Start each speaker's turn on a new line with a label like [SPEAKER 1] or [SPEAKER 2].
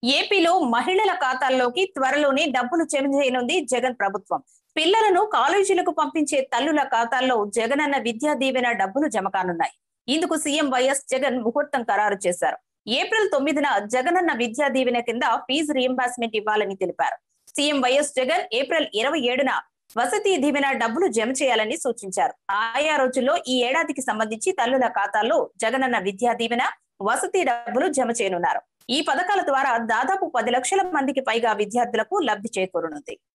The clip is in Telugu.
[SPEAKER 1] ఏపీలో మహిళల ఖాతాల్లోకి త్వరలోనే డబ్బులు జమ చేయనుంది జగన్ ప్రభుత్వం పిల్లలను కాలేజీలకు పంపించే తల్లుల ఖాతాల్లో జగనన్న విద్యా దీవెన డబ్బులు జమ కానున్నాయి ఇందుకు సీఎం వైఎస్ జగన్ ముహూర్తం ఖరారు చేశారు ఏప్రిల్ తొమ్మిదిన జగనన్న విద్యా దీవెన కింద ఫీజు రియంబర్స్మెంట్ ఇవ్వాలని తెలిపారు సీఎం వైఎస్ జగన్ ఏప్రిల్ ఇరవై ఏడున వసతి దీవెన డబ్బులు జమ చేయాలని సూచించారు ఆయా రోజుల్లో ఈ ఏడాదికి సంబంధించి తల్లుల ఖాతాల్లో జగనన్న విద్యా దీవెన వసతి డబ్బులు జమ చేయనున్నారు ఈ పథకాల ద్వారా దాదాపు పది లక్షల మందికి పైగా విద్యార్థులకు లబ్ధి చేకూరనుంది